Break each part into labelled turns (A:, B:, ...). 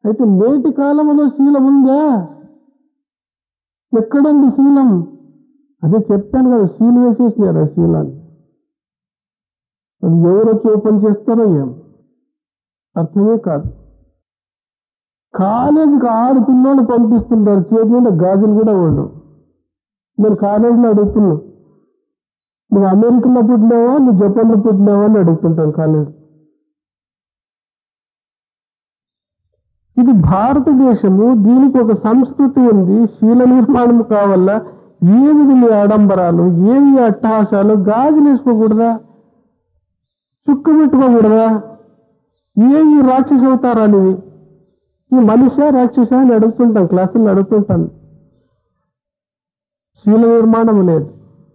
A: అయితే నేటి కాలంలో శీలం ఉందా ఎక్కడండి శీలం అదే చెప్పాను కదా శీలు వేసేసినారు ఆ శీలాన్ని అది ఎవరు వచ్చి ఓపెన్ చేస్తారో ఏం అర్థమే కాదు కాలేజీకి ఆరు పిల్లలు పంపిస్తుంటారు చేతి మీద గాజులు కూడా ఉండవు నేను కాలేజీలో అడుగుతున్నా నువ్వు అమెరికాలో పుట్టినావా నువ్వు జపాన్లో పుట్టినావా అని అడుగుతుంటాను కాలేజ్ ఇది భారతదేశము దీనికి ఒక సంస్కృతి ఉంది శీల నిర్మాణం కావాలా ఏమిది మీ ఆడంబరాలు ఏమి ఈ అట్టహాసాలు గాజులు వేసుకోకూడదా చుక్క పెట్టుకోకూడదా ఏ ఈ రాక్షస అవతారాలు ఇవి ఈ మనిషా రాక్షస అని అడుగుతుంటాం క్లాసుల్లో అడుగుతుంటాను శీల నిర్మాణం లేదు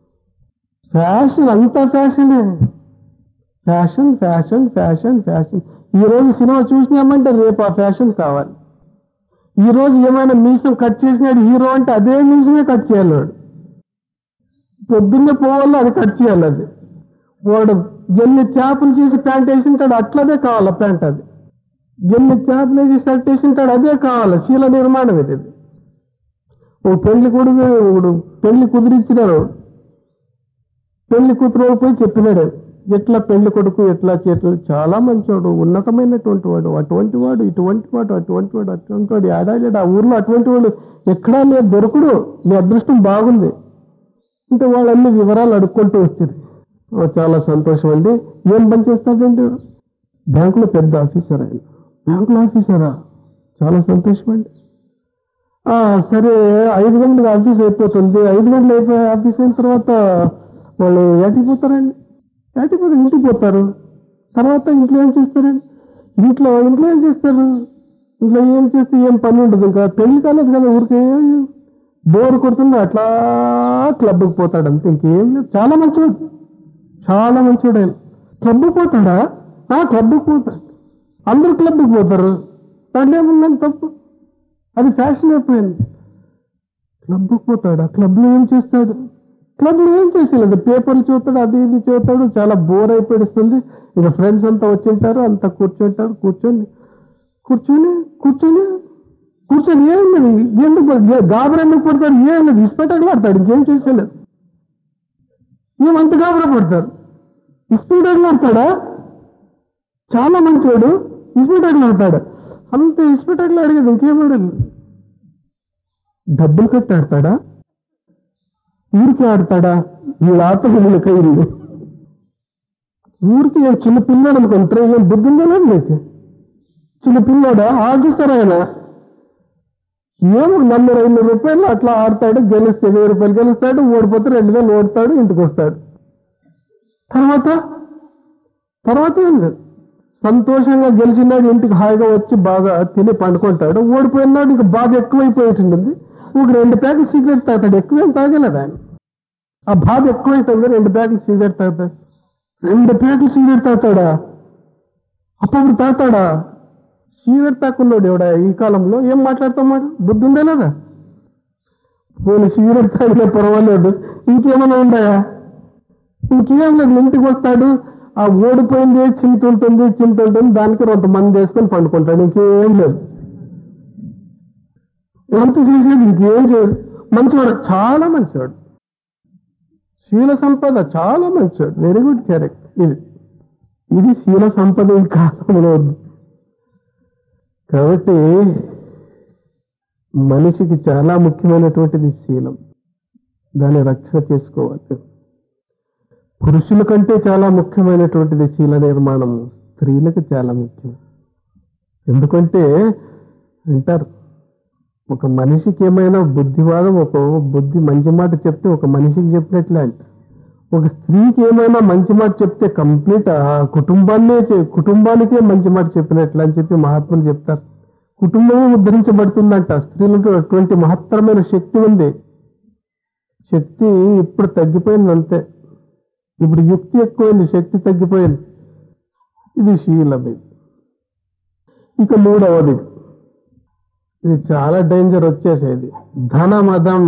A: ఫ్యాషన్ అంతా ఫ్యాషనే ఫ్యాషన్ ఫ్యాషన్ ఫ్యాషన్ ఫ్యాషన్ ఈ రోజు సినిమా చూసినామంటే రేపు ఆ ఫ్యాషన్ కావాలి ఈ రోజు ఏమైనా మీసం కట్ చేసినాడు హీరో అంటే అదే మీసమే కట్ చేయాలి వాడు పొద్దున్నే పోవాలో అది కట్ చేయాలి అది వాడు ఎన్ని చేపలు చేసి ప్యాంట్ వేసింటాడు అట్లదే కావాలి ప్యాంట్ అది ఎన్ని చేపలు వేసి షర్ట్ వేసింటాడు అదే కావాలి శీల నిర్మాణం ఇది ఓ పెళ్లి కొడుకు ఇప్పుడు పెళ్లి కుదిరించినారు పెళ్లి కూతురు పోయి చెప్పినాడు ఎట్లా పెళ్లి కొడుకు ఎట్లా చేతులు చాలా మంచివాడు ఉన్నతమైనటువంటి వాడు అటువంటి వాడు ఇటువంటి వాడు అటువంటి వాడు అటువంటి వాడు ఏడాది ఆ ఊర్లో అటువంటి వాడు ఎక్కడా లేదు దొరకడు నీ అదృష్టం బాగుంది అంటే వాళ్ళన్ని వివరాలు అడుక్కుంటూ వచ్చారు ఓ, చాలా సంతోషం అండి ఏం పని చేస్తాడండి బ్యాంకులో పెద్ద ఆఫీసర్ ఆయన బ్యాంకులో ఆఫీసరా చాలా సంతోషం అండి ఆ, సరే ఐదు గంటలకు ఆఫీస్ అయిపోతుంది ఐదు గంటలు అయిపోయి ఆఫీస్ అయిన తర్వాత వాళ్ళు ఏటికి పోతారండి ఏటికి పోతే ఇంటికి పోతారు తర్వాత ఇంట్లో ఏం చేస్తారండి ఇంట్లో ఇంట్లో ఏం చేస్తారు ఇంట్లో ఏం చేస్తే ఏం పని ఉండదు ఇంకా పెళ్లి కాలేదు కదా ఊరికే బోర్ కొడుతుంది అట్లా క్లబ్కి పోతాడు అంతే ఇంకేం లేదు చాలా మంచివాడు చాలా మంచివాడు ఆయన క్లబ్కి పోతాడా ఆ క్లబ్కి పోతాడు అందరూ క్లబ్కి పోతారు దాంట్లో ఏముందని తప్పు అది ఫ్యాషన్ అయిపోయింది క్లబ్కి పోతాడు ఆ క్లబ్లో ఏం చేస్తాడు క్లబ్లో ఏం చేసేలేదు పేపర్లు చూస్తాడు అది ఇది చూస్తాడు చాలా బోర్ అయిపోయిస్తుంది ఇక ఫ్రెండ్స్ అంతా వచ్చింటారు అంతా కూర్చుంటారు కూర్చొని కూర్చొని కూర్చొని కూర్చొని ఏమున్నది ఎందుకు గాబరా ఎందుకు పడతాడు ఏమున్నది ఇస్పెట్టాడు పడతాడు ఇంకేం చేసేలేదు ఏమంత గాబరా పడతారు ఇస్పెట్టాడు పడతాడా చాలా మంచివాడు ఇస్పెట్టాడు పడతాడు అంత ఇస్పెట్టాడు అడిగేది ఇంకేమాడదు డబ్బులు కట్టి ఆడతాడా ఊరికి ఆడతాడా ఈ ఆట కైలు ఊరికి ఏం చిన్న పిల్లాడు అనుకుంటారు ఏం బుద్ధి ఉందా లేదు మీకు చిన్న పిల్లాడా ఆడిస్తారు ఆయన ఏమో నన్ను రెండు రూపాయలు అట్లా ఆడతాడు గెలిస్తే వెయ్యి రూపాయలు గెలుస్తాడు ఓడిపోతే రెండు వేలు ఓడతాడు ఇంటికి వస్తాడు తర్వాత తర్వాత ఏం లేదు సంతోషంగా గెలిచినాడు ఇంటికి హాయిగా వచ్చి బాగా తిని పండుకుంటాడు ఓడిపోయినాడు ఇక బాధ ఎక్కువైపోయింటుంది ఒక రెండు ప్యాకెట్ సిగరెట్ తాగుతాడు ఎక్కువేం తాగలేదు ఆయన ఆ బాధ ఎక్కువైతుంది రెండు ప్యాకెట్ సిగరెట్ తాగుతాడు రెండు ప్యాకెట్ సిగరెట్ తాగుతాడా అప్పుడు తాగుతాడా సిగరెట్ తాకున్నాడు ఎవడా ఈ కాలంలో ఏం మాట్లాడుతామాట బుద్ధి ఉందా లేదా పోనీ సిగరెట్ తాగినా పర్వాలేదు ఇంకేమైనా ఉన్నాయా ఇంకేం లేదు ఇంటికి వస్తాడు ఆ ఓడిపోయింది చింత ఉంటుంది చింత ఉంటుంది దానికి రెండు మంది వేసుకొని పండుకుంటాడు ఇంకేం లేదు ఎంత చేసేది ఇంకేం చేయదు మంచివాడు చాలా మంచివాడు శీల సంపద చాలా మంచివాడు వెరీ గుడ్ క్యారెక్టర్ ఇది ఇది శీల సంపద ఈ కాలంలో ఉంది కాబట్టి మనిషికి చాలా ముఖ్యమైనటువంటిది శీలం దాన్ని రక్షణ చేసుకోవాలి పురుషుల కంటే చాలా ముఖ్యమైనటువంటిది శీల నిర్మాణం స్త్రీలకు చాలా ముఖ్యం ఎందుకంటే అంటారు ఒక మనిషికి ఏమైనా బుద్ధివాదం ఒక బుద్ధి మంచి మాట చెప్తే ఒక మనిషికి చెప్పినట్లే అంట ఒక స్త్రీకి ఏమైనా మంచి మాట చెప్తే కంప్లీట్ ఆ కుటుంబాన్నే చే- కుటుంబానికే మంచి మాట చెప్పినట్లు అని చెప్పి మహాత్ములు చెప్తారు కుటుంబమే ఉద్ధరించబడుతుందంట స్త్రీలకు అటువంటి మహత్తరమైన శక్తి ఉంది శక్తి ఇప్పుడు తగ్గిపోయింది అంతే ఇప్పుడు యుక్తి ఎక్కువైంది శక్తి తగ్గిపోయింది ఇది శీలం ఇది ఇక మూడవది ఇది చాలా డేంజర్ వచ్చేసేది ధన మదం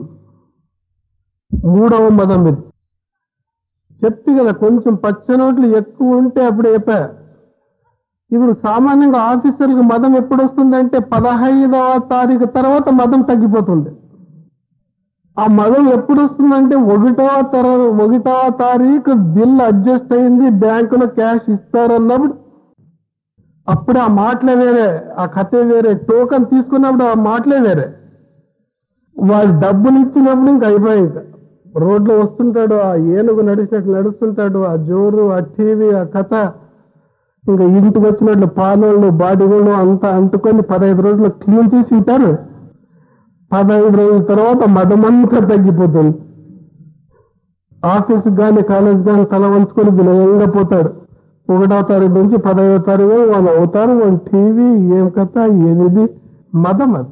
A: మూడవ మదం ఇది చెప్పి కదా కొంచెం పచ్చనోట్లు ఎక్కువ ఉంటే అప్పుడు చెప్పా ఇప్పుడు సామాన్యంగా ఆఫీసర్కి మదం ఎప్పుడు వస్తుందంటే పదహైదవ తారీఖు తర్వాత మదం తగ్గిపోతుంది ఆ మదం ఎప్పుడు వస్తుందంటే ఒకటవ తర ఒకటవ తారీఖు బిల్ అడ్జస్ట్ అయింది బ్యాంకులో క్యాష్ ఇస్తారన్నప్పుడు అప్పుడు ఆ మాటలే వేరే ఆ కథే వేరే టోకన్ తీసుకున్నప్పుడు ఆ మాటలే వేరే వాడు డబ్బులు ఇచ్చినప్పుడు ఇంకా అయిపోయి ఇంకా రోడ్లో వస్తుంటాడు ఆ ఏనుగు నడిచినట్లు నడుస్తుంటాడు ఆ జోరు ఆ టీవీ ఆ కథ ఇంకా ఇంటికి వచ్చినట్లు పాలోళ్ళు బాడీగోళ్ళు అంతా అంటుకొని పదహైదు రోజులు క్లీన్ చేసి ఉంటారు పదహైదు రోజుల తర్వాత మదమంతా తగ్గిపోతుంది ఆఫీస్ కానీ కాలేజ్ కానీ తల వంచుకొని వినయంగా పోతాడు ఒకటో తారీఖు నుంచి పదహైదో తారీఖు వాళ్ళు అవుతారు వాళ్ళ టీవీ ఏం కథ ఏది మదం అది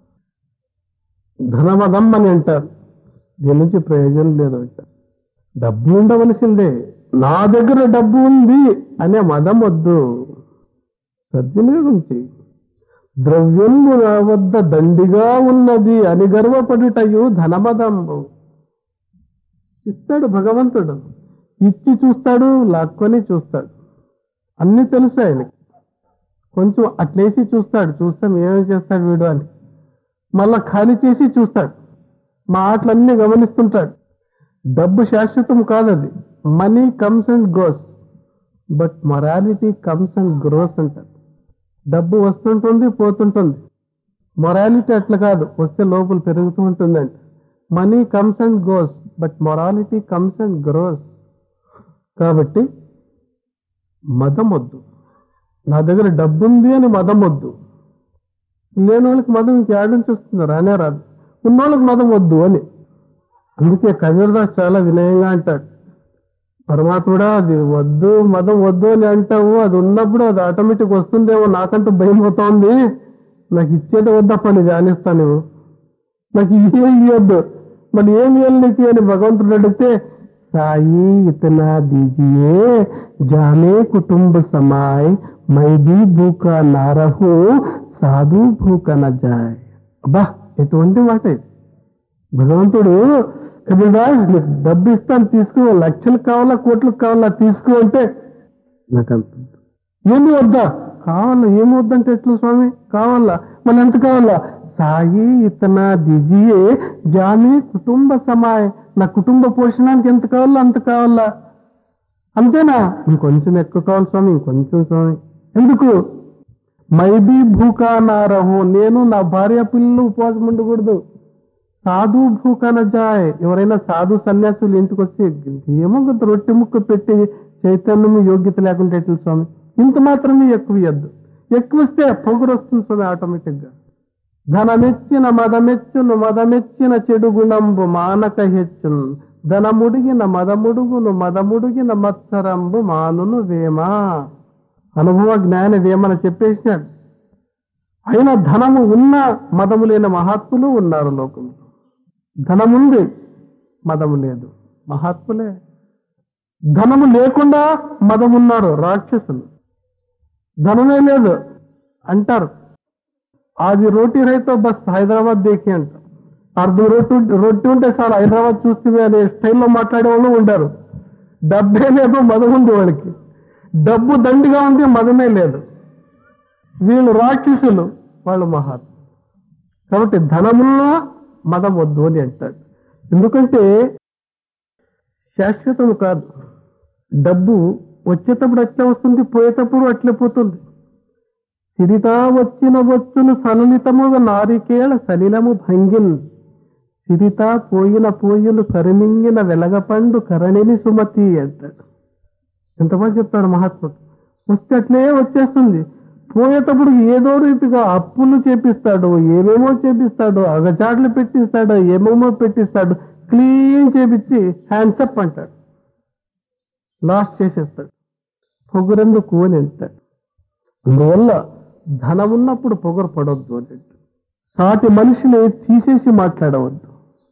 A: ధనమదం అని అంటారు దీని నుంచి ప్రయోజనం లేదు అంటారు డబ్బు ఉండవలసిందే నా దగ్గర డబ్బు ఉంది అనే మదం వద్దు సద్వినియోగం చేయి ద్రవ్యము నా వద్ద దండిగా ఉన్నది అని గర్వపడుటయు ధనమదంబు ఇస్తాడు భగవంతుడు ఇచ్చి చూస్తాడు లాక్కొని చూస్తాడు అన్ని తెలుసు ఆయనకి కొంచెం అట్లేసి చూస్తాడు చూస్తాం ఏమేమి చేస్తాడు వీడు అని మళ్ళా ఖాళీ చేసి చూస్తాడు మాటలన్నీ గమనిస్తుంటాడు డబ్బు శాశ్వతం కాదది money comes and goes but morality comes and grows అంటారు డబ్బు వస్తుంటుంది పోతుంటుంది మొరాలిటీ అట్లా కాదు వస్తే లోపల పెరుగుతూ ఉంటుందంట money comes and goes but morality comes and grows కాబట్టి మదం వద్దు నా దగ్గర డబ్బు ఉంది అని మదం వద్దు లేని వాళ్ళకి మదం ఇంకేడ నుంచి వస్తుంది రానే రాదు ఉన్నోళ్ళకి మదం వద్దు అని అందుకే కబీర్దాస్ చాలా వినయంగా అంటాడు పరమాత్ముడా అది వద్దు మదం వద్దు అని అంటావు అది ఉన్నప్పుడు అది ఆటోమేటిక్ వస్తుందేమో నాకంటూ భయం అవుతోంది నాకు ఇచ్చేది వద్దప్ప నీ ధ్యానిస్తాను నాకు ఏం ఇవ్వద్దు మరి ఏం ఇవ్వాలి నీకు అని భగవంతుడు అడిగితే సాయి ఇతనా దీజియే జానే కుటుంబ సమాయ్ మై బీ భూక నారహు సాధు భూక న జాయ్ అబ్బా ఎటువంటి మాట ఇది భగవంతుడు కబీర్దాస్ నీకు డబ్బు ఇస్తాను తీసుకో లక్షలు కావాలా కోట్లకు కావాలా తీసుకో అంటే నాకు అంత ఏమి వద్దా కావాలా ఏమి వద్దంటే ఎట్లా స్వామి కావాలా మన ఎంత కావాలా సాయి ఇతన దిజియే జామి కుటుంబ సమాయ్ నా కుటుంబ పోషణానికి ఎంత కావాలో అంత కావాలా అంతేనా ఇంకొంచెం ఎక్కువ కావాలి స్వామి ఇంకొంచెం స్వామి ఎందుకు మైబీ భూకా నారహు నేను నా భార్య పిల్లలు ఉపవాసం ఉండకూడదు సాధు భూకాన జాయ్ ఎవరైనా సాధు సన్యాసులు ఇంటికి వస్తే ఏమో కొంత రొట్టె ముక్క పెట్టి చైతన్యము యోగ్యత లేకుండా ఎట్లా స్వామి ఇంత మాత్రమే ఎక్కువ ఇవ్వద్దు ఎక్కువ వస్తే పొగరు వస్తుంది స్వామి ఆటోమేటిక్ గా ధనమెచ్చిన మదమెచ్చును మదమెచ్చిన చెడు గుణంబు మానక హెచ్చును ధనముడిగిన మదముడుగును మదముడిగిన మత్సరంబు మానును వేమా అనుభవ జ్ఞాన వేమన చెప్పేసినాడు అయినా ధనము ఉన్న మదము లేని మహాత్ములు ఉన్నారు లోకంలో ధనముంది మదము లేదు మహాత్ములే ధనము లేకుండా మదమున్నారు రాక్షసులు ధనమే లేదు అంటారు ఆది రోటీ రైతో బస్ హైదరాబాద్ దేకి అంటారు అర్ధం రొట్టి రొట్టి ఉంటే చాలు హైదరాబాద్ చూస్తే అనే స్టైల్లో మాట్లాడే వాళ్ళు ఉంటారు డబ్బే లేదు మదం ఉంది వాళ్ళకి డబ్బు దండిగా ఉంది మదమే లేదు వీళ్ళు రాక్షసులు వాళ్ళు మహాత్ములు కాబట్టి ధనమున్నా మదం వద్దు అని అంటాడు ఎందుకంటే శాశ్వతం కాదు డబ్బు వచ్చేటప్పుడు అట్లే వస్తుంది పోయేటప్పుడు అట్లే పోతుంది సిరితా వచ్చిన వచ్చును సలలితముగా నారికేళ సలిలము భంగిన్ సిరితా పోయిన పోయిను కరిమింగిన వెలగపండు కరణిని సుమతి అంటాడు ఎంత బాగా చెప్తాడు మహాత్ముడు వస్తే అట్లే వచ్చేస్తుంది పోయేటప్పుడు ఏదో రీతిగా అప్పులు చేపిస్తాడు ఏమేమో చేపిస్తాడు అగచాట్లు పెట్టిస్తాడు ఏమేమో పెట్టిస్తాడు క్లీన్ చేపించి హ్యాండ్స్ అప్ అంటాడు లాస్ట్ చేసేస్తాడు పొగరెందుకు అని అంటాడు అందువల్ల ధనం ఉన్నప్పుడు పొగరు పడవద్దు అని అంటాడు. సాటి మనిషిని తీసేసి మాట్లాడవద్దు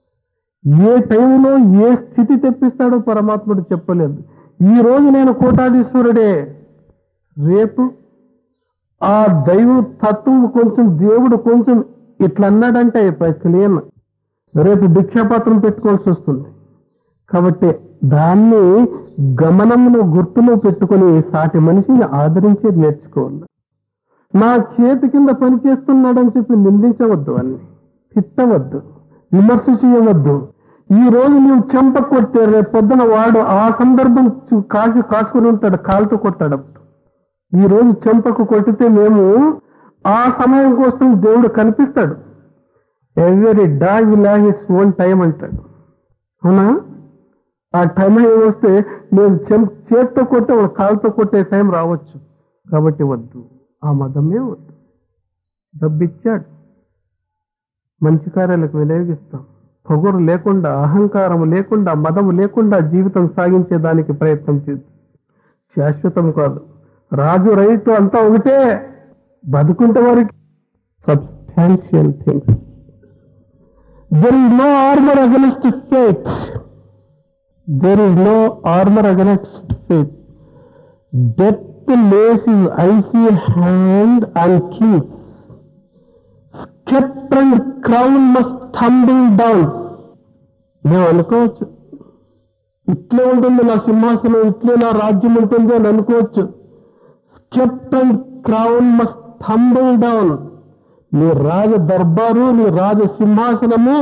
A: ఏ టైంలో ఏ స్థితి తెప్పిస్తాడో పరమాత్ముడు చెప్పలేదు ఈ రోజు నేను కోటాధీశ్వరుడే రేపు ఆ దైవ తత్వం కొంచెం దేవుడు కొంచెం ఇట్లా అన్నాడంటే క్లీన్ రేపు భిక్షాపాత్రం పెట్టుకోవాల్సి వస్తుంది కాబట్టి దాన్ని గమనంలో గుర్తులో పెట్టుకొని సాటి మనిషిని ఆదరించేది నేర్చుకోవాలి నా చేతి కింద పని చేస్తున్నాడని చెప్పి నిందించవద్దు అన్ని తిట్టవద్దు విమర్శ చేయవద్దు ఈ రోజు నువ్వు చెంప కొట్టే రేపు పొద్దున వాడు ఆ సందర్భం చూ- కాసి కాసుకుని ఉంటాడు కాలుతో కొట్టాడు అప్పుడు. ఈ రోజు చెంపకు కొట్టితే మేము ఆ సమయం కోసం దేవుడు కనిపిస్తాడు every dog will have its own time అంటాడు అవునా ఆ టైం వస్తే నేను చెం చేత్తో కొట్టే వాడు కాలుతో కొట్టే టైం రావచ్చు కాబట్టి వద్దు ఆ మదమే వద్దు డబ్బిచ్చాడు మంచి కార్యాలకు వినియోగిస్తాం పొగరు లేకుండా అహంకారం లేకుండా మదము లేకుండా జీవితం సాగించేదానికి ప్రయత్నం చేద్దాం శాశ్వతం కాదు రాజు రైతు అంతా ఒకటే బతుకుంటే వారికి substantial things there is no armour against fate there is no armour against fate death lays is icy hand and keys sceptre and crown must tumble down మేము అనుకోవచ్చు ఇట్లే ఉంటుంది నా సింహాసనం ఇట్లే నా రాజ్యం ఉంటుంది అని అనుకోవచ్చు sceptre and crown must tumble down నీ రాజ దర్బారు నీ రాజ సింహాసనము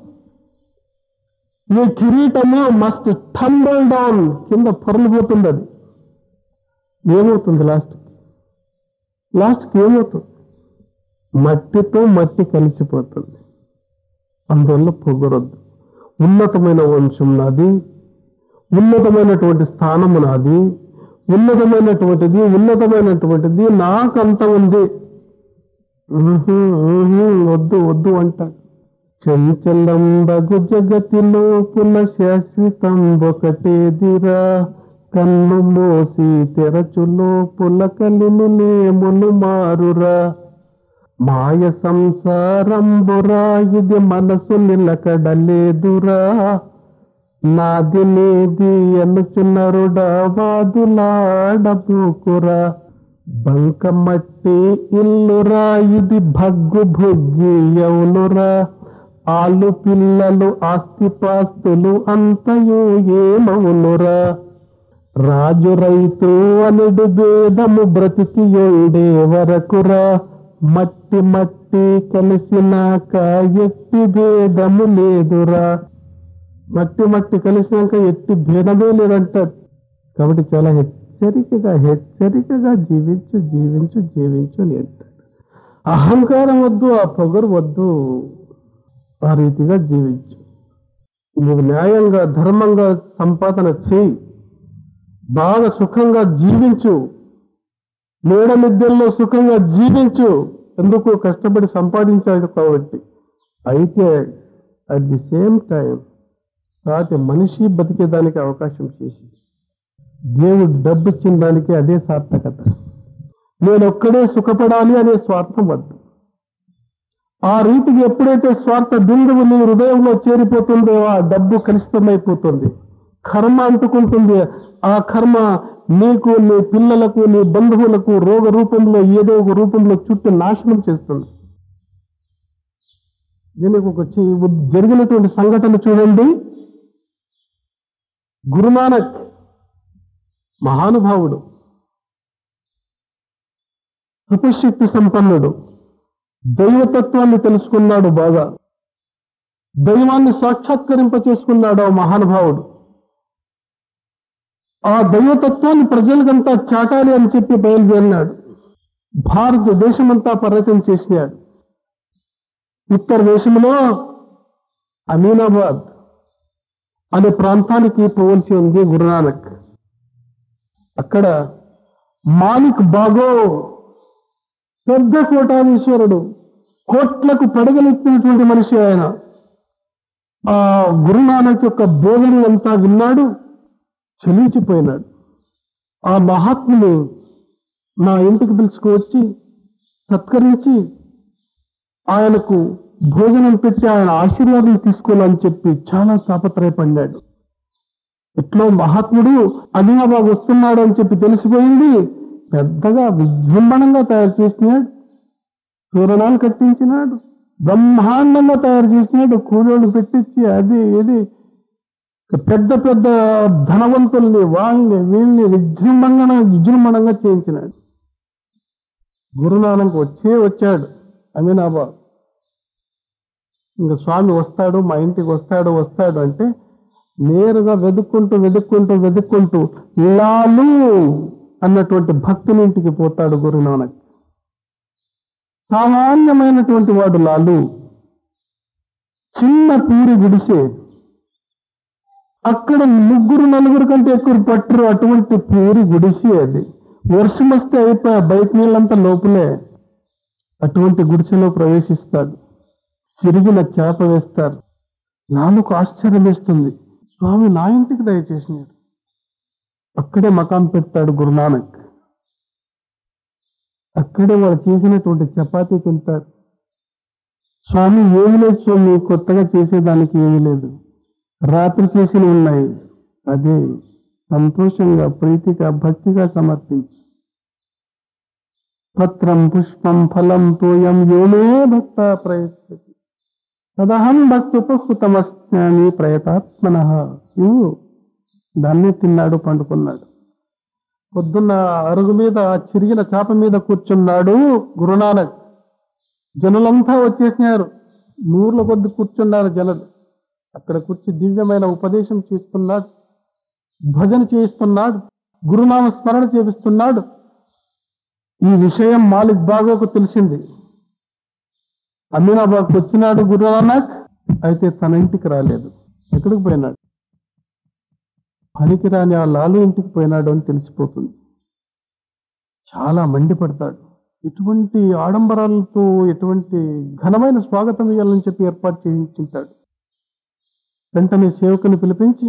A: నీ కిరీటము మస్ట్ థంబుల్ డౌన్ కింద పొరలిపోతుంది అది ఏమవుతుంది లాస్ట్కి లాస్ట్కి ఏమవుతుంది మట్టితో మట్టి కలిసిపోతుంది అందువల్ల పొగరొద్దు ఉన్నతమైన వంశం నాది ఉన్నతమైనటువంటి స్థానము నాది ఉన్నతమైనటువంటిది ఉన్నతమైనటువంటిది నాకంత ఉంది ఉహు, ఉహు, వద్దు వద్దు అంటాడు చంచలం బగు జగతిలో పుల శాశ్వతం ఒకటేదిరా కన్ను మోసి తెరచులో పుల కలిమి నేములు మారురా మాయ సంసారంబురా ఇది మనసు నిలకడలేదురా నాది నీది ఎన్నుచున్నరుడా వాదులాడబూకురా బంకమట్టి ఇల్లురా ఇది భగ్గు భుగ్గి అవునురా ఆలు పిల్లలు ఆస్తిపాస్తులు అంతయు ఏమవునురా రాజు రైతు అనుడు భేదము బ్రతికి ఉండే వరకురా మట్టి మట్టి కలిసినాక ఎట్టి భేదము లేదురా మట్టి మట్టి కలిసినాక ఎట్టి భేదమే లేదంటారు కాబట్టి చాలా హెచ్చరికగా హెచ్చరికగా జీవించు జీవించు జీవించు అని అంటాడు అహంకారం వద్దు ఆ పొగరు వద్దు ఆ రీతిగా జీవించు నువ్వు న్యాయంగా ధర్మంగా సంపాదన చేయి బాగా సుఖంగా జీవించు మేడ మిద్దెల్లో సుఖంగా జీవించు ఎందుకు కష్టపడి సంపాదించాడు కాబట్టి అయితే అట్ ది సేమ్ టైం సాటి మనిషి బతికేదానికి అవకాశం చేసి దేవుడు డబ్బు ఇచ్చిన దానికి అదే సార్థకత నేను ఒక్కడే సుఖపడాలి అనే స్వార్థం వద్దు ఆ రీతికి ఎప్పుడైతే స్వార్థ బిందువు నీ హృదయంలో చేరిపోతుందో ఆ డబ్బు కలుషితమైపోతుంది కర్మ అంటుకుంటుంది ఆ కర్మ నీకు నీ పిల్లలకు నీ బంధువులకు రోగ రూపంలో ఏదో ఒక రూపంలో చుట్టూ నాశనం చేస్తుంది దీనికి ఒక చి- జరిగినటువంటి సంఘటన చూడండి గురునానక్ మహానుభావుడు తపశక్తి సంపన్నుడు దైవతత్వాన్ని తెలుసుకున్నాడు బాగా దైవాన్ని సాక్షాత్కరింప చేసుకున్నాడు ఆ మహానుభావుడు ఆ దైవతత్వాన్ని ప్రజలకంతా చాటాలి అని చెప్పి బయలుదేరినాడు భారతదేశమంతా పర్యటన చేసినాడు ఉత్తర దేశంలో అమీనాబాద్ అనే ప్రాంతానికి పోవలసి ఉంది గురునానక్ అక్కడ మాలిక్ బాగో పెద్ద కోటాధీశ్వరుడు కోట్లకు పడగలెత్తినటువంటి మనిషి ఆయన ఆ గురునానక్ యొక్క బోధన అంతా విన్నాడు చలించిపోయినాడు ఆ మహాత్ముని నా ఇంటికి పిలుచుకువచ్చి సత్కరించి ఆయనకు భోజనం పెట్టి ఆయన ఆశీర్వాదం తీసుకోవాలని చెప్పి చాలా తాపత్రయపడ్డాడు ఎట్లో మహాత్ముడు అలీనాబాద్ వస్తున్నాడు అని చెప్పి తెలిసిపోయింది పెద్దగా విజృంభణంగా తయారు చేసినాడు తోరణాలు కట్టించినాడు బ్రహ్మాండంగా తయారు చేసినాడు కూలోళ్ళు పెట్టించి అది ఇది పెద్ద పెద్ద ధనవంతుల్ని వాళ్ళని వీళ్ళని విజృంభంగా విజృంభణంగా చేయించినాడు గురునానక్ వచ్చే వచ్చాడు అమీనాబాద్ ఇంకా స్వామి వస్తాడు మా ఇంటికి వస్తాడు వస్తాడు అంటే నేరుగా వెతుక్కుంటూ వెతుక్కుంటూ వెతుక్కుంటూ లాలు అన్నటువంటి భక్తుని ఇంటికి పోతాడు గురునానక్ సామాన్యమైనటువంటి వాడు లాలు చిన్న పూరి గుడిసే అక్కడ ముగ్గురు నలుగురు కంటే ఎక్కువ పట్టరు అటువంటి పూరి గుడిసే అది వర్షం వస్తే అయిపోయా బయట నీళ్ళంతా లోపలే అటువంటి గుడిసెలో ప్రవేశిస్తాడు చిరిగిన చేప వేస్తారు నాలుగు ఆశ్చర్యం వేస్తుంది స్వామి నా ఇంటికి దయచేసినాడు అక్కడే మకాం పెడతాడు గురునానక్ అక్కడే వాళ్ళు చేసినటువంటి చపాతీ తింటారు స్వామి ఏమి లేదు స్వామి కొత్తగా చేసేదానికి ఏమీ లేదు రాత్రి చేసినవి ఉన్నాయి అదే సంతోషంగా ప్రీతిగా భక్తిగా సమర్పించి పత్రం పుష్పం ఫలం తోయం యోమే భక్త ప్రయత్తి తదహం భక్తి ఉపహృతమస్మి ప్రయతాత్మన ఇవు దాన్ని తిన్నాడు పండుకున్నాడు పొద్దున్న అరుగు మీద చిరిగిన చాప మీద కూర్చున్నాడు గురునానక్ జనులంతా వచ్చేసినారు నూర్ల కొద్ది కూర్చున్నారు జనులు అక్కడ కూర్చి దివ్యమైన ఉపదేశం చేస్తున్నాడు భజన చేయిస్తున్నాడు గురునామ స్మరణ చేపిస్తున్నాడు ఈ విషయం మాలిక్ బాగోకు తెలిసింది అమీనాబాద్కి వచ్చినాడు గురునానక్ అయితే తన ఇంటికి రాలేదు ఎక్కడికి పోయినాడు పనికిరాని ఆ లాలు ఇంటికి పోయినాడు అని తెలిసిపోతుంది చాలా మండిపడతాడు ఎటువంటి ఆడంబరాలతో ఎటువంటి ఘనమైన స్వాగతం ఇవ్వాలని చెప్పి ఏర్పాటు చేయించుంటాడు వెంటనే సేవకుని పిలిపించి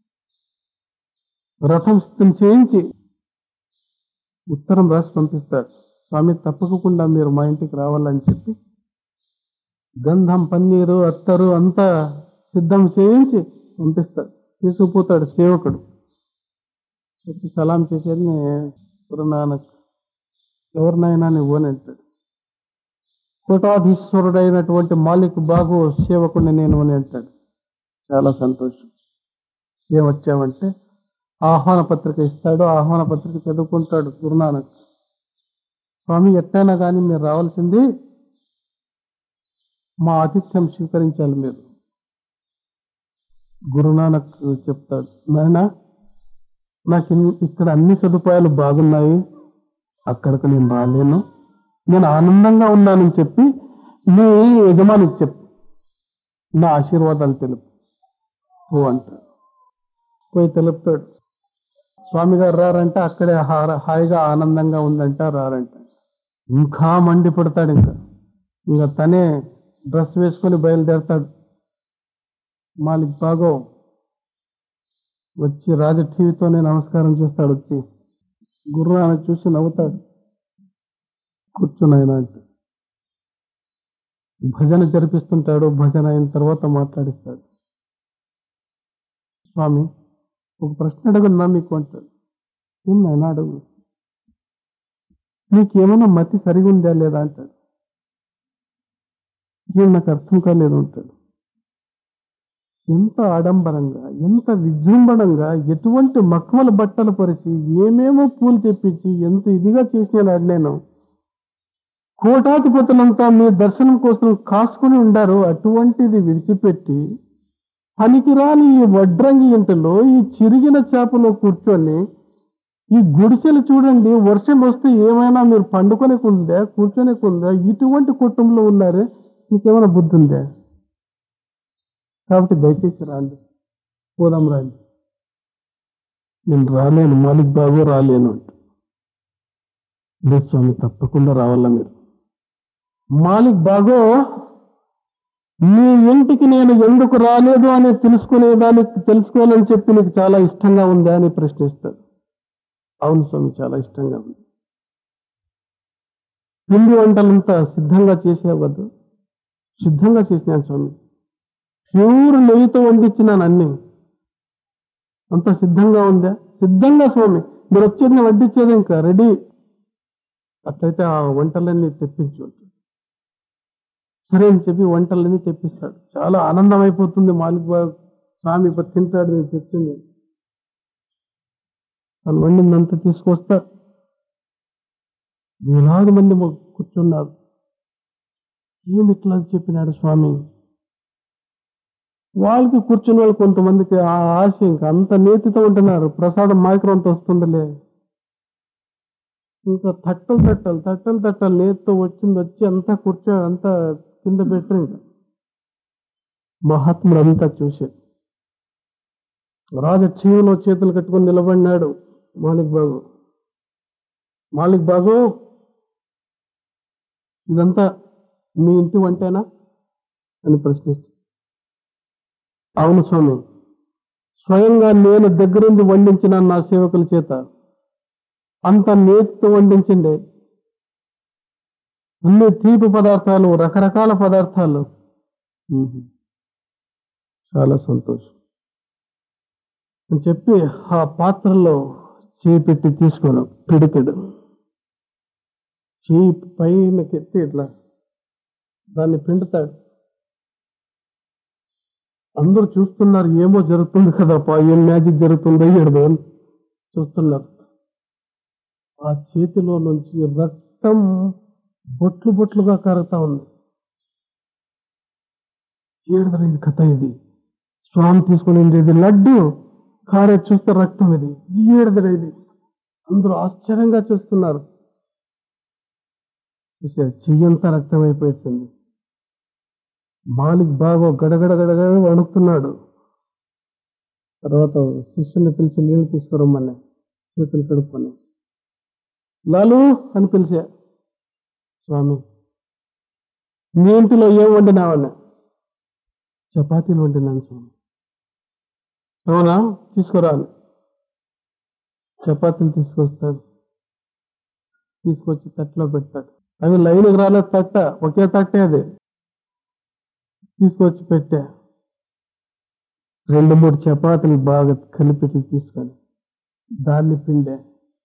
A: రథం సిద్ధం చేయించి ఉత్తరం రాసి పంపిస్తాడు స్వామి తప్పకుండా మీరు మా ఇంటికి రావాలని చెప్పి గంధం పన్నీరు అత్తరు అంతా సిద్ధం చేయించి పంపిస్తాడు తీసుకుపోతాడు సేవకుడు వచ్చి సలాం చేసేది గురునానక్ ఎవరినైనా నువ్వు అని అంటాడు కోటాధీశ్వరుడైనటువంటి మాలిక్ బాగు సేవకుడిని నేను అని అంటాడు చాలా సంతోషం ఏమొచ్చామంటే ఆహ్వాన పత్రిక ఇస్తాడు ఆహ్వాన పత్రిక చదువుకుంటాడు గురునానక్ స్వామి ఎట్టైనా కానీ మీరు రావాల్సింది మా ఆతిథ్యం స్వీకరించాలి మీరు గురునానక్ చెప్తాడు నాయన నాకు ఇన్- ఇక్కడ అన్ని సదుపాయాలు బాగున్నాయి అక్కడికి నేను రాలేను నేను ఆనందంగా ఉన్నానని చెప్పి మీ యజమానికి చెప్పు నా ఆశీర్వాదాలు తెలుపు ఓ అంటాడు పోయి తెలుపుతాడు స్వామి గారు రారంటే అక్కడే హార- హాయిగా ఆనందంగా ఉందంట రారంట ఇంకా మండిపడతాడు ఇంకా ఇంకా తనే డ్రెస్ వేసుకొని బయలుదేరతాడు మాలిక్ బాగో వచ్చి రాజ టీవీతోనే నమస్కారం చేస్తాడు వచ్చి గుర్రు ఆమె చూసి నవ్వుతాడు కూర్చున్నాయన అంటే భజన జరిపిస్తుంటాడు భజన అయిన తర్వాత మాట్లాడిస్తాడు స్వామి ఒక ప్రశ్న అడుగున్నా మీకు అంటాడు ఏం నాయన అడుగు నీకేమైనా మతి సరిగా ఉందా లేదా అంటాడు ఏం నాకు అర్థం కాలేదు అంటాడు ఎంత ఆడంబరంగా ఎంత విజృంభణంగా ఎటువంటి మక్కువల బట్టలు పరిచి ఏమేమో పూలు తెప్పించి ఎంత ఇదిగా చేసినాడు నేను కోటాధిపతులంతా మీ దర్శనం కోసం కాసుకుని ఉండారు అటువంటిది విడిచిపెట్టి పనికిరాని ఈ వడ్రంగి ఇంటిలో ఈ చిరిగిన చేపలో కూర్చొని ఈ గుడిసెలు చూడండి వర్షం వస్తే ఏమైనా మీరు పండుకొనికుందా కూర్చొనికుందా ఇటువంటి కుటుంబంలో ఉన్నారే మీకేమైనా బుద్ధి ఉందా కాబట్టి దయచేసి రాండి పోదాం రాండి నేను రాలేను మాలిక్ బాబు రాలేను అంట లేదు స్వామి తప్పకుండా రావాలా మీరు మాలిక్ బాగో మీ ఇంటికి నేను ఎందుకు రాలేదు అని తెలుసుకునేదానికి తెలుసుకోవాలని చెప్పి నీకు చాలా ఇష్టంగా ఉందా అని ప్రశ్నిస్తాడు అవును స్వామి చాలా ఇష్టంగా ఉంది పిండి వంటలంతా సిద్ధంగా చేసావు కదా సిద్ధంగా చేసినాను స్వామి ప్యూర్ నెయ్యితో వండించినాను అన్ని అంత సిద్ధంగా ఉందా సిద్ధంగా స్వామి మీరు వచ్చేది నేను వడ్డించేది ఇంకా రెడీ అట్లయితే ఆ వంటలన్నీ తెప్పించు అంటాడు. సరే అని చెప్పి వంటలన్నీ తెప్పిస్తాడు చాలా ఆనందం అయిపోతుంది మాలిక్ బాబు స్వామి ఇప్పుడు తింటాడు నేను తెచ్చింది తను వండిందంతా తీసుకొస్తా వేలాది మంది మొ- కూర్చున్నారు ఏమి ఇట్లా చెప్పినాడు స్వామి వాళ్ళకి కూర్చున్న వాళ్ళు కొంతమందికి ఆ ఆశ ఇంకా అంత నేతితో ఉంటున్నారు ప్రసాదం మాయకరంత వస్తుందిలే ఇంకా తట్టలు తట్టలు తట్టలు తట్టలు నేతితో వచ్చింది వచ్చి అంతా కూర్చో అంతా కింద పెట్టరు ఇంకా మహాత్ముడు అంతా చూసే రాజు చీవులో చేతులు కట్టుకొని నిలబడినాడు మాలిక్ బాబు మాలిక్ బాబు ఇదంతా మీ ఇంటి వంటేనా అని ప్రశ్నిస్తూ అవును స్వామి స్వయంగా నేను దగ్గరుండి వండించిన నా సేవకుల చేత అంత నేతితో వండించిండే అన్ని తీపి పదార్థాలు రకరకాల పదార్థాలు మ్మ్. చాలా సంతోషం అని చెప్పి ఆ పాత్రలో చేయి పెట్టి తీసుకోను పిడికెడు చేయి పైనకెత్తి ఇట్లా దాన్ని పిండుతాడు అందరూ చూస్తున్నారు ఏమో జరుగుతుంది కదా పా ఏం మ్యాజిక్ జరుగుతుందో ఏడదో అని చూస్తున్నారు ఆ చేతిలో నుంచి రక్తం బొట్లు బొట్లుగా కారుతా ఉంది ఏడదరైంది కథ ఇది స్వామి తీసుకుని ఇది లడ్డు కారే చూస్తే రక్తం ఇది ఏడదర ఇది అందరూ ఆశ్చర్యంగా చూస్తున్నారు చూసారు చెయ్యంతా రక్తం అయిపోయింది మాలిక్ బాగా గడగడ గడగడ వణుకుతున్నాడు తర్వాత శిష్యుని పిలిచి నీళ్లు తీసుకురమ్మని చేతులు కడుక్కొని లాలు అని పిలిచా స్వామి మీ ఇంటిలో ఏం వండినావన్నా చపాతీలు వండినాను స్వామి అవునా తీసుకురా అని. చపాతీలు తీసుకొస్తాడు తీసుకొచ్చి తట్టలో పెట్టాడు అవి లైన్కి రాలేదు తట్ట ఒకే తట్టే అది తీసుకొచ్చి పెట్టా రెండు మూడు చపాతీలు బాగా కలిపి తీసుకొని దాన్ని పిండే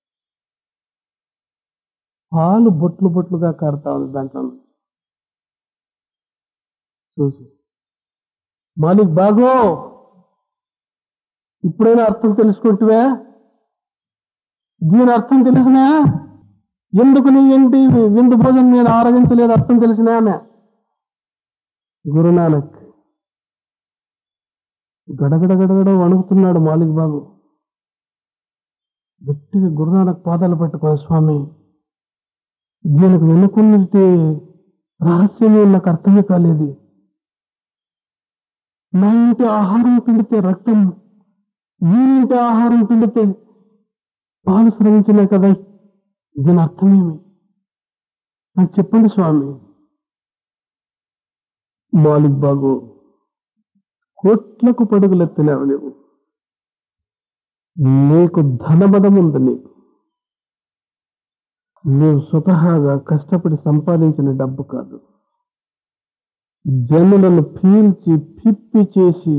A: పాలు బొట్లు బొట్లుగా కారుతా ఉంది దాంట్లో నుంచి. చూసి మాలిక్ బాగో ఇప్పుడైనా అర్థం తెలుసుకుంటువే దీని అర్థం తెలిసినా ఎందుకు నీ ఏంటి విందు భోజనం నేను ఆరగించలేదు అర్థం తెలిసినా ఆమె గురునానక్ గడగడ గడగడ వణుకుతున్నాడు మాలిక్ బాబు గట్టిగా గురునానక్ పాదాలు పట్టుకో స్వామి దీనికి వెనుకున్నది రహస్యమే నాకు అర్థమే కాలేదు నా ఇంటి ఆహారం పిండితే రక్తం వీరింటి ఆహారం పిండితే పాలు స్రవించినాయి కదా దీని అర్థమేమి నాకు చెప్పండి స్వామి మాలిక్ బాగు కోట్లకు పడుగులెత్తినావు నువ్వు నీకు ధనబలం ఉంది నీకు నీవు స్వతహాగా కష్టపడి సంపాదించిన డబ్బు కాదు జనులను పీల్చి పిప్పి చేసి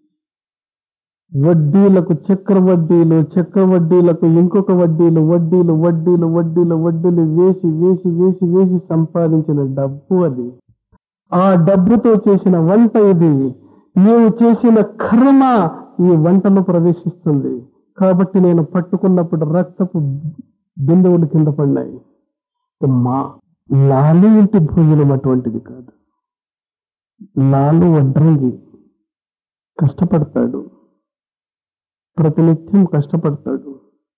A: వడ్డీలకు చక్ర వడ్డీలు చక్ర వడ్డీలకు ఇంకొక వడ్డీలు వడ్డీలు వడ్డీలు వడ్డీలు వడ్డీలు వేసి వేసి వేసి వేసి సంపాదించిన డబ్బు అది ఆ డబ్బుతో చేసిన వంట ఇది నీవు చేసిన కర్మ ఈ వంటలో ప్రవేశిస్తుంది కాబట్టి నేను పట్టుకున్నప్పుడు రక్తపు బిందువులు కింద పడినాయి మా లాలు ఇంటి భోజనం అటువంటిది కాదు లాలు వడ్రంగి కష్టపడతాడు ప్రతినిత్యం కష్టపడతాడు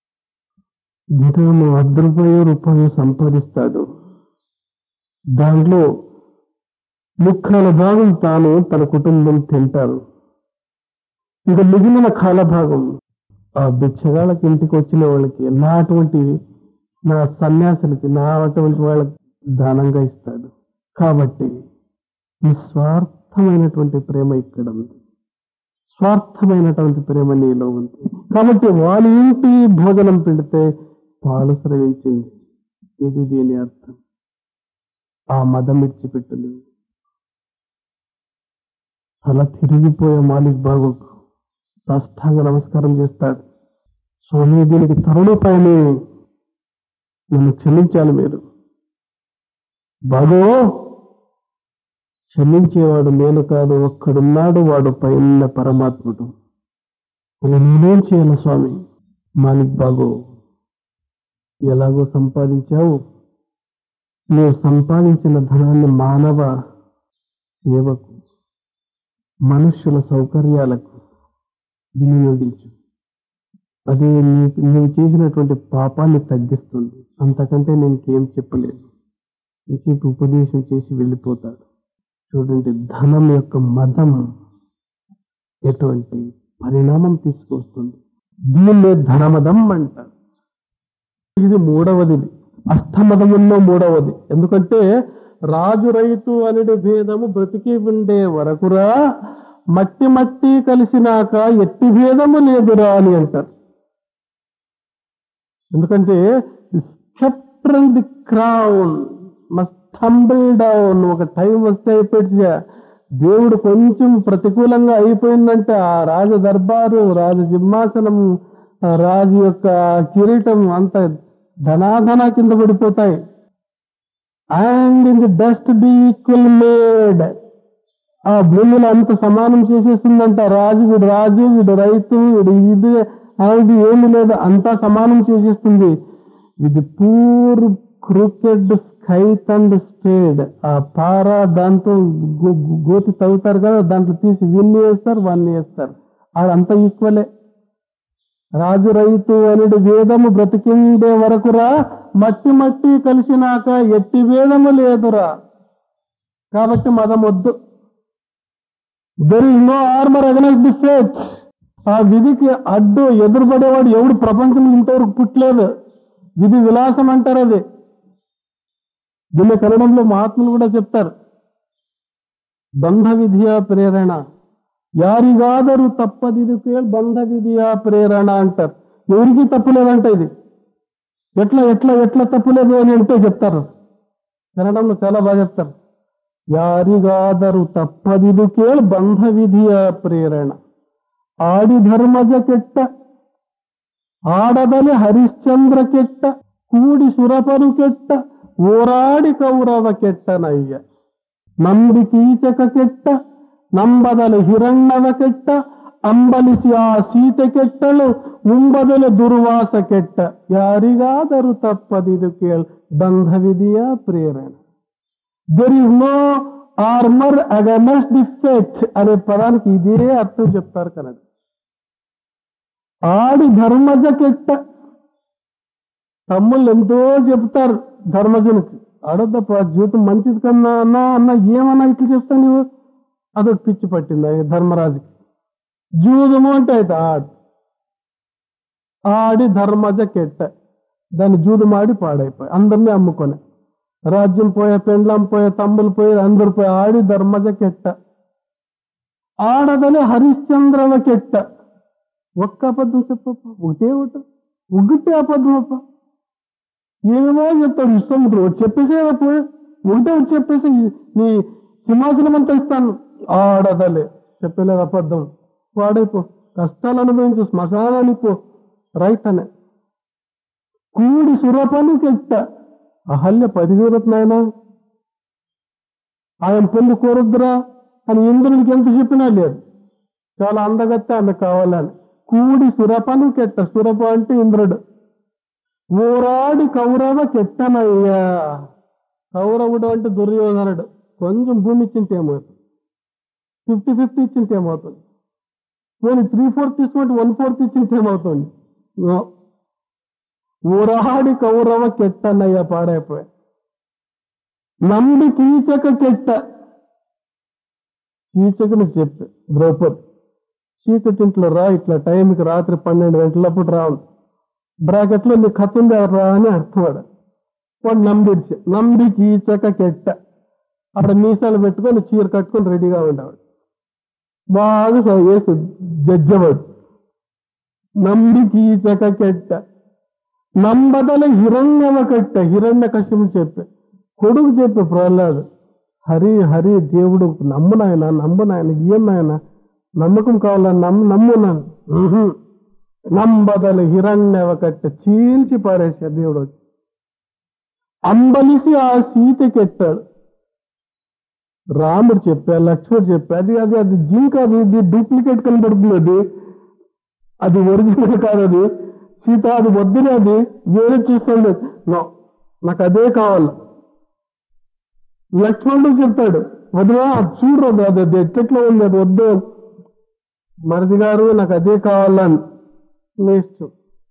A: దినము అర్ధ రూపాయో రూపాయో సంపాదిస్తాడు దాంట్లో ముక్కాల భాగం తాను తన కుటుంబం తింటారు ఇక మిగిలిన కాల భాగం ఆ భిక్షగాళ్ళకి ఇంటికి వచ్చిన వాళ్ళకి నా అటువంటి నా సన్యాసులకి నా అటువంటి వాళ్ళకి దానంగా ఇస్తాడు కాబట్టి నిస్వార్థమైనటువంటి ప్రేమ ఇక్కడ ఉంది స్వార్థమైనటువంటి ప్రేమ నీలో ఉంది కాబట్టి వాళ్ళ ఇంటి భోజనం పెడితే పాలు స్రవించింది ఇది దీని అర్థం ఆ మదం విడిచిపెట్టలేవు అలా తిరిగిపోయే మాలిక్ బాబుకు సాష్టాంగ నమస్కారం చేస్తాడు స్వామి దీనికి తరుణోపాయని నన్ను క్షమించాలి మీరు బాబు క్షమించేవాడు నేను కాదు ఒక్కడున్నాడు వాడు పైన పరమాత్ముడు అలా నేనేం చేయాలి స్వామి మాలిక్ బాబు ఎలాగో సంపాదించావు నువ్వు సంపాదించిన ధనాన్ని మానవ సేవకు మనుష్యుల సౌకర్యాలకు వినియోగించు అది నీకు నువ్వు చేసినటువంటి పాపాన్ని తగ్గిస్తుంది అంతకంటే నేను ఇంకేం చెప్పలేదు ఇంకేంటి ఉపదేశం చేసి వెళ్ళిపోతాడు చూడండి ధనం యొక్క మదం ఎటువంటి పరిణామం తీసుకొస్తుంది దీన్నే ధనమదం అంటారు ఇది మూడవది ఇది. అష్టమదముల్లో మూడవది ఎందుకంటే రాజు రైతు అనేది భేదము బ్రతికి ఉండే వరకురా మట్టి మట్టి కలిసినాక ఎట్టి భేదము లేదురా అని అంటారు ఎందుకంటే sceptre and the crown must humble down ఒక టైం వస్తే అయిపోయి దేవుడు కొంచెం ప్రతికూలంగా అయిపోయిందంటే ఆ రాజ దర్బారు రాజ సింహాసనం ఆ రాజు యొక్క కిరీటం అంత ధనాధన కింద పడిపోతాయి and in the dust be equal made ఆ భూమిలో అంత సమానం చేసేస్తుందంట రాజు వీడు రాజు వీడు రైతు వీడు ఇది అది ఏమి లేదు అంతా సమానం చేసేస్తుంది ఇది poor crooked scythe and spade ఆ పార దాంతో గో- గో- గోతి తవ్వుతారు కదా దాంట్లో తీసి విన్ని వేస్తారు వన్ని వేస్తారు అదంతా ఈక్వలే రాజు రైతు అనుడు వేదము బ్రతికిండే వరకురా మట్టి మట్టి కలిసినాక ఎట్టి వేదము లేదురా కాబట్టి మదం వద్దు there is no armour against the fate ఆ విధికి అడ్డు ఎదురుపడేవాడు ఎవడు ప్రపంచంలో ఇంతవరకు పుట్టలేదు విధి విలాసం అంటారు అది దీన్ని కన్నడంలో మహాత్ములు కూడా చెప్తారు బంధ విధియ ప్రేరణ యారిగాదరు తప్పదిది పేరు బంధ విధియ ప్రేరణ అంటారు ఎవరికి తప్పులేదంట ఇది ఎట్లా ఎట్లా ఎట్లా తప్పులేదు అని అంటే చెప్తారు కన్నడంలో చాలా బాగా చెప్తారు ಯಾರಿಗಾದರೂ ತಪ್ಪದಿದು ಕೇಳ ಬಂಧ ವಿಧಿಯ ಪ್ರೇರಣ ಆಡಿ ಧರ್ಮಜ ಕೆಟ್ಟ ಆಡದಲೆ ಹರಿಶ್ಚಂದ್ರ ಕೆಟ್ಟ ಕೂಡಿ ಸುರಪರು ಕೆಟ್ಟ ಓರಾಡಿ ಕೌರವ ಕೆಟ್ಟನಯ್ಯ ನಂಬಿ ಕೀಚಕ ಕೆಟ್ಟ ನಂಬದಲೆ ಹಿರಣ್ಣವ ಕೆಟ್ಟ ಅಂಬಲಿಸಿ ಆ ಸೀತೆ ಕೆಟ್ಟಳು ಉಂಬದಲೆ ದುರ್ವಾಸ ಕೆಟ್ಟ ಯಾರಿಗಾದರೂ ತಪ್ಪದಿದು ಕೇಳ ಬಂಧ ವಿಧಿಯ ಪ್ರೇರಣ there is no armour against the fate అనే పదానికి ఇదే అర్థం చెప్తారు కనండి ఆడి ధర్మజ కెట్ట తమ్ముళ్ళు ఎంతో చెప్తారు ధర్మజునికి ఆడొద్దప్ప జీవితం మంచిది కన్నా అన్నా అన్న ఏమన్నా ఇట్లా చెప్తాను నువ్వు అదొక పిచ్చి పట్టింది ఆ ధర్మరాజుకి జూదము అంటే అయితే ఆడు ఆడి ధర్మజ కెట్ట దాన్ని జూదమాడి పాడైపోయి అందరినీ అమ్ముకొని రాజ్యం పోయే పెండ్లం పోయే తమ్ములు పోయే అందరు పోయే ఆడి ధర్మజ కెట్ట ఆడదనే హరిశ్చంద్రవ కెట్ట ఒక్క అబద్ధం చెప్పప్ప ఒకటే ఒకటి ఒకటే అబద్ధం అప్ప ఏమేమో చెప్తాడు ఇష్టముడు చెప్పేసే పోయి ఒకటే ఒకటి చెప్పేసి నీ సింహాసనం అంతా ఇస్తాను ఆడదలే చెప్పలేదు అబద్ధం వాడైపో కష్టాలు అనుభవించు శ్మశానానికి పో రైట్ అనే కూడి సురపని కెట్ట అహల్య పదివేరత్ నాయన ఆయన పొంది కోరొద్దురా అని ఇంద్రునికి ఎంత చెప్పినా లేదు చాలా అందగత్తే ఆమె కావాలని కూడి సురపను కెట్ట సురప అంటే ఇంద్రుడు ఊరాడి కౌరవ కెట్టనయ్యా కౌరవుడు అంటే దుర్యోధనుడు కొంచెం భూమి ఇచ్చింటే ఏమవుతుంది ఫిఫ్టీ ఫిఫ్టీ ఇచ్చింటే ఏమవుతుంది పోనీ త్రీ ఫోర్త్ తీసుకుంటే వన్ ఫోర్త్ ఇచ్చింటే ఏమవుతుంది నో. ఊరాడి కౌరవ కెట్టన్నయ్య పాడైపోయా నంబి కీచక కెట్ట కీచకుని చెప్పు ద్రౌపది చీకటింట్లో రా ఇట్లా టైంకి రాత్రి పన్నెండు గంటలప్పుడు రావు బ్రాకెట్లో నీ కథ ఉంది ఎవరు రా అని అర్థం వాడు వాడు నంబిడిచి నంబి కీచక కెట్ట అక్కడ మీసాలు పెట్టుకొని చీర కట్టుకొని రెడీగా ఉండేవాడు బాగా చదువు వేసి జడ్జవాడు నంబి కీచక కెట్ట నంబదల హిరణ్యవ కట్ట హిరణ్య కశ్యపు చెప్పే కొడుకు చెప్పే ప్రహ్లాదు హరి హరి దేవుడు నమ్ము నాయన నమ్ము నాయన ఏం నాయన నమ్మకం కావాలని నమ్ము నమ్ము నాన్న ఉహు. నంబదల హిరణ్యవ కట్ట చీల్చి పారేసా దేవుడు వచ్చి అంబలిసి ఆ సీతకెట్టాడు రాముడు చెప్పా లక్ష్మణుడు చెప్పా అది అది అది జింక్ అది ఇది డూప్లికేట్ కనబడుతుంది అది అది ఒరిజినల్ కాదు అది సీత అది వద్దునే అది వేరే చూస్తుంది నో నాకు అదే కావాలి లక్ష్మణుడు చెప్తాడు వదిలే అది చూడు అది అది అది ఎట్లెట్లో ఉంది అది వద్దు మరిది గారు నాకు అదే కావాలని నెక్స్ట్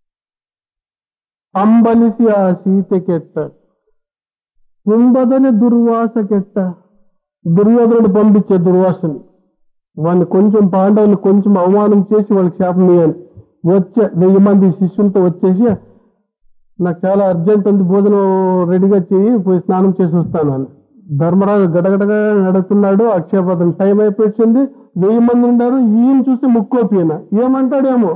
A: అంబలిసి ఆ సీతకెట్ట కుంభదని దుర్వాసకెట్ట దుర్యోధనుడు పంపించే దుర్వాసని వాడిని కొంచెం పాండవులు కొంచెం అవమానం చేసి వాళ్ళకి శాపం ఇవ్వాలి వచ్చే వెయ్యి మంది శిష్యులతో వచ్చేసి నాకు చాలా అర్జెంట్ ఉంది భోజనం రెడీగా చేయి పోయి స్నానం చేసి వస్తాను అని ధర్మరాజు గడగడగా నడుస్తున్నాడు అక్షయపథం టైం అయిపోయింది వెయ్యి మంది ఉన్నారు ఈయన చూస్తే ముక్కోపియన ఏమంటాడేమో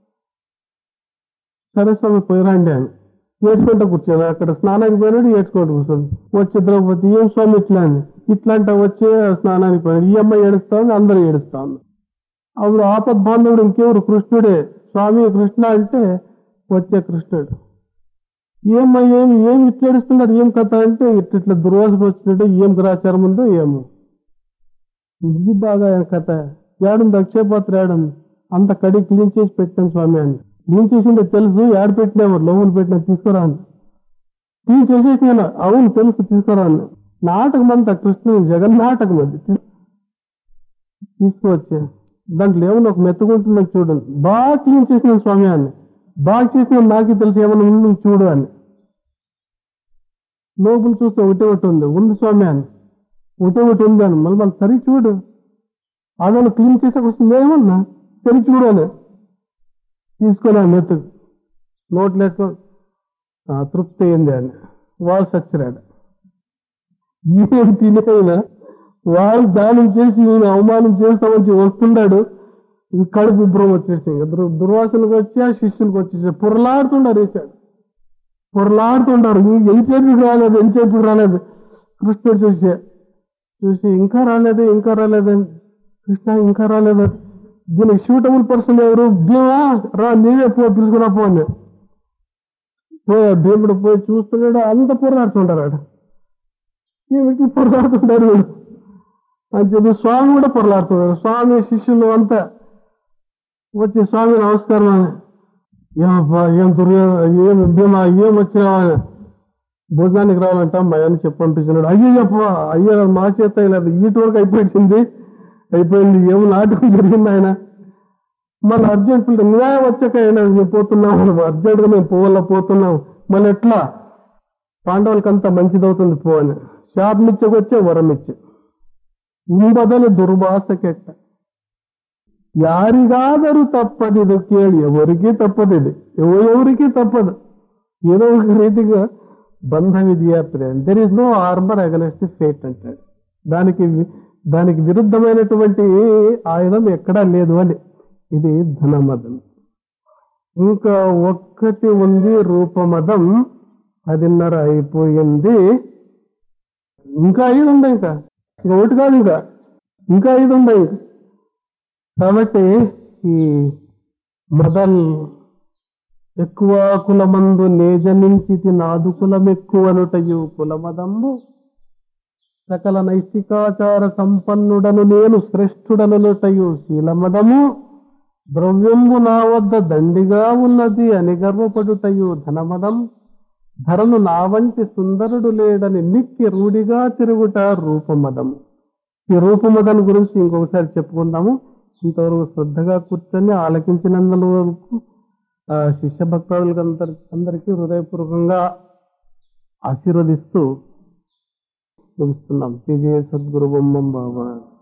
A: సరే స్వామి పోయిరండి అని ఏడ్చుకుంటూ కూర్చోను అక్కడ స్నానానికి పోయినాడు ఏడ్చుకుంటూ కూర్చోండి వచ్చి ద్రౌపది ఏం స్వామి ఇట్లా అని ఇట్లా అంటే వచ్చే స్నానానికి పోయినాడు ఈ అమ్మాయి ఏడుస్తా ఉంది అందరూ ఏడుస్తా ఉంది అప్పుడు ఆపద్ బాంధవుడు ఇంకెవరు కృష్ణుడే స్వామి కృష్ణ అంటే వచ్చే కృష్ణుడు ఏమ్మా ఏం ఏం ఇట్లా ఏడుస్తున్నారు ఏం కథ అంటే ఇట్లా ఇట్లా దుర్వాసన వచ్చినట్టు ఏం గ్రాచారం ఉందో ఏమో ఇది బాగా కథ ఏడుంది అక్షయపాత్ర ఏడుంది అంత కడి క్లీన్ చేసి పెట్టాను స్వామి అని క్లీన్ చేసిండే తెలుసు ఏడ పెట్టినాము లోపల పెట్టినా తీసుకురాను క్లీన్ చేసేసిన అవును తెలుసు తీసుకురాను నాటకం అంతా కృష్ణుడు జగన్ నాటకం అది తీసుకువచ్చే దాంట్లో ఏమన్నా ఒక మెత్తగుంటుందని చూడండి బాగా క్లీన్ చేసిన స్వామి అని బాగా చేసిన నాకే తెలుసు ఏమన్నా ఉంది చూడు అని లోపల చూస్తే ఒకటే ఒకటి ఉంది ఉంది స్వామి అని ఒకటే ఒకటి ఉంది అని మళ్ళీ మళ్ళీ సరి చూడు అదను క్లీన్ చేసాక వస్తుంది ఏమన్నా సరి చూడు అని తీసుకొని ఆ మెత్తు నోట్లేసుకో ఆ, తృప్తి అయింది అని వాళ్ళు సచ్చిరాడు ఏం తినేనా వాళ్ళు దానం చేసి నేను అవమానం చేస్తామని వస్తున్నాడు ఈ కడుపు ఉబ్బరం వచ్చేసి ఇంకా దుర్ దుర్వాసనకు వచ్చి ఆ శిష్యునికి వచ్చేసి పొరలాడుతుండారు వేసాడు పొరలాడుతుంటారు ఎంతసేపు రాలేదు ఎంతసేపు రాలేదు కృష్ణుడు చూసి చూసి ఇంకా రాలేదు ఇంకా రాలేదండి కృష్ణ ఇంకా రాలేదు దీనికి షూటబుల్ పర్సన్ ఎవరు భీమా రా నీవే పో పిలుచుకురా పో అని పోయా భీముడు పోయి చూస్తున్నాడు అంత పొరలాడుతుంటారు ఆడ ఏమిటి పొరలాడుతుంటారు వీడు అని చెప్పి స్వామి కూడా పొరలాడుతున్నారు స్వామి శిష్యులు అంతా వచ్చి స్వామి నమస్కారం అని ఏమబ్బా ఏం దుర్యో ఏం భీమా ఏం వచ్చినావా అని. భోజనానికి రావాలంట మా అని చెప్పి పంపించినాడు అయ్యో చెప్ప అయ్యో మా చేత లేదు ఈటి వరకు అయిపోయింది అయిపోయింది ఏమో నాటకం జరిగింది ఆయన మళ్ళీ అర్జెంట్ పిల్లలు నువ్వే వచ్చాక అయినా మేము పోతున్నాం అర్జెంట్గా మేము పోవాలా పోతున్నాం మళ్ళీ ఎట్లా పాండవులకంతా మంచిదవుతుంది పో అని శాపమిచ్చకొచ్చే వరం ఇచ్చే ఉంబదలు ದುರ್ವಾಸ ಕೆಟ್ಟ ಯಾರಿಗಾದರೂ ತಪ್ಪದಿದು ಕೇಳಿ ఎవరికి తప్పదిది ఎవరికి తప్పదు ఏదో ఒక రీతిగా బంధవిధియా ప్రేమ there is no armour against fate అంటాడు దానికి వి- దానికి విరుద్ధమైనటువంటి ఆయుధం ఎక్కడా లేదు అని ఇది ధనమదం ఇంకా ఒక్కటి ఉంది రూపమదం పదిన్నర అయిపోయింది ఇంకా ఐదు ఉన్నాయి ఇంకా ఇంకా ఒకటి కాదు ఇంకా ఇంకా ఐదు ఉన్నాయి కాబట్టి ఈ మొదల్ ఎక్కువ కులమందు నేజనించితి నాదు కులం ఎక్కువనుటయు కులమదంబు సకల నైతికాచార సంపన్నుడను నేను శ్రేష్ఠుడనుటయు శీలమదము ద్రవ్యంబు నా వద్ద దండిగా ఉన్నది అని గర్వపడుటయు ధనమదం ధరను నా వంటి సుందరుడు లేడని మిక్కి రూఢిగా తిరుగుట రూపమదము ఈ రూపమదం గురించి ఇంకొకసారి చెప్పుకుందాము ఇంతవరకు శ్రద్ధగా కూర్చొని ఆలకించినందుల వరకు ఆ, శిష్య భక్తులకు అందరి అందరికీ హృదయపూర్వకంగా ఆశీర్వదిస్తూ ముగిస్తున్నాం శ్రీ జయ సద్గురు బొమ్మం బాబా